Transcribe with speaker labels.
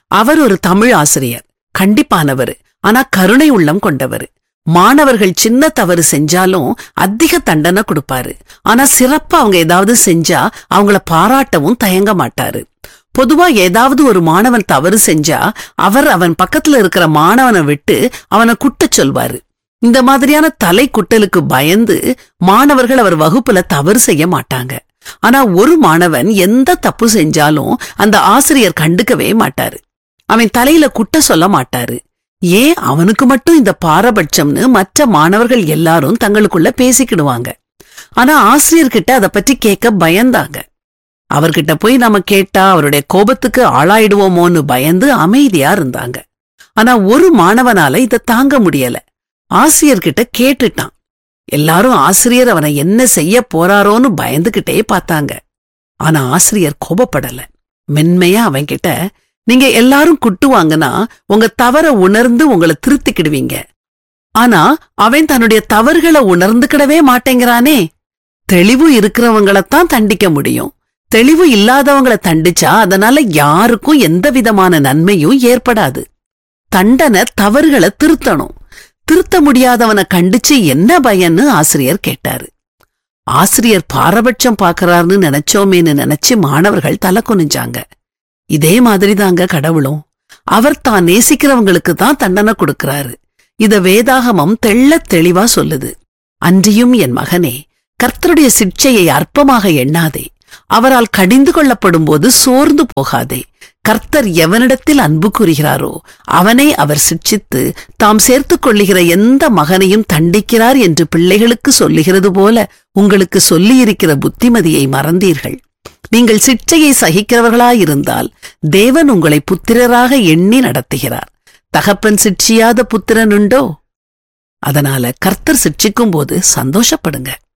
Speaker 1: அவர் ஒரு தமிழ் ஆசிரியர் கண்டிப்பானவர் ஆனா கருணை உள்ளம் கொண்டவர் மாணவர்கள் சின்ன தவறு செஞ்சாலும் அதிக தண்டனை கொடுப்பாரு ஆனா சிறப்பா அவங்க ஏதாவது செஞ்சா அவங்கள பாராட்டவும் தயங்க மாட்டாரு பொதுவா ஏதாவது ஒரு மாணவன் தவறு செஞ்சா அவர் அவன் பக்கத்துல இருக்கிற மாணவனை விட்டு அவனை குட்டச் சொல்வாரு இந்த மாதிரியான தலை குட்டலுக்கு பயந்து மாணவர்கள் அவர் வகுப்புல தவறு செய்ய மாட்டாங்க ஆனா ஒரு மாணவன் எந்த தப்பு செஞ்சாலும் அந்த ஆசிரியர் கண்டுக்கவே மாட்டாரு அவன் தலையில குட்ட சொல்ல மாட்டாரு ஏன் அவனுக்கு மட்டும் இந்த பாரபட்சம்னு மற்ற மாணவர்கள் எல்லாரும் தங்களுக்குள்ள பேசிக்கிடுவாங்க ஆனா ஆசிரியர்கிட்ட அத பத்தி கேட்க பயந்தாங்க அவர்கிட்ட போய் நாம கேட்டா அவருடைய கோபத்துக்கு ஆளாயிடுவோமோன்னு பயந்து அமைதியா இருந்தாங்க ஆனா ஒரு மாணவனால இத தாங்க முடியல ஆசிரியர்கிட்ட கேட்டுட்டான் எல்லாரும் ஆசிரியர் அவனை என்ன செய்ய போறாரோன்னு பயந்துகிட்டே பார்த்தாங்க ஆனா ஆசிரியர் கோபப்படல மென்மையா அவன்கிட்ட நீங்க எல்லாரும் குட்டுவாங்கன்னா உங்க தவற உணர்ந்து உங்களை திருத்திக்கிடுவீங்க ஆனா அவன் தன்னுடைய தவறுகளை உணர்ந்துக்கிடவே மாட்டேங்கிறானே தெளிவு இருக்கிறவங்களத்தான் தண்டிக்க முடியும் தெளிவு இல்லாதவங்கள தண்டிச்சா அதனால யாருக்கும் எந்த விதமான நன்மையும் ஏற்படாது தண்டனை தவறுகளை திருத்தணும் திருத்த முடியாதவனை கண்டிச்சு என்ன பயன்னு ஆசிரியர் கேட்டாரு ஆசிரியர் பாரபட்சம் பாக்குறாருன்னு நினைச்சோமேன்னு நினைச்சு மாணவர்கள் தலை குனிஞ்சாங்க இதே மாதிரிதாங்க கடவுளும் அவர் தான் நேசிக்கிறவங்களுக்கு தான் தண்டனை கொடுக்கறாரு இத வேதாகமம் தெள்ளத் தெளிவா சொல்லுது அன்றியும் என் மகனே கர்த்தருடைய சிக்ஷையை அற்பமாக எண்ணாதே அவரால் கடிந்து கொள்ளப்படும் போது சோர்ந்து போகாதே கர்த்தர் எவனிடத்தில் அன்பு கூறுகிறாரோ அவனை அவர் சிட்சித்து தாம் சேர்த்துக் கொள்ளுகிற எந்த மகனையும் தண்டிக்கிறார் என்று பிள்ளைகளுக்கு சொல்லுகிறது போல உங்களுக்கு சொல்லியிருக்கிற புத்திமதியை மறந்தீர்கள் நீங்கள் சிற்றையை சகிக்கிறவர்களாயிருந்தால் தேவன் உங்களை புத்திரராக எண்ணி நடத்துகிறார் தகப்பன் சிட்சியாத புத்திரன் உண்டோ அதனால கர்த்தர் சிட்சிக்கும் போது சந்தோஷப்படுங்க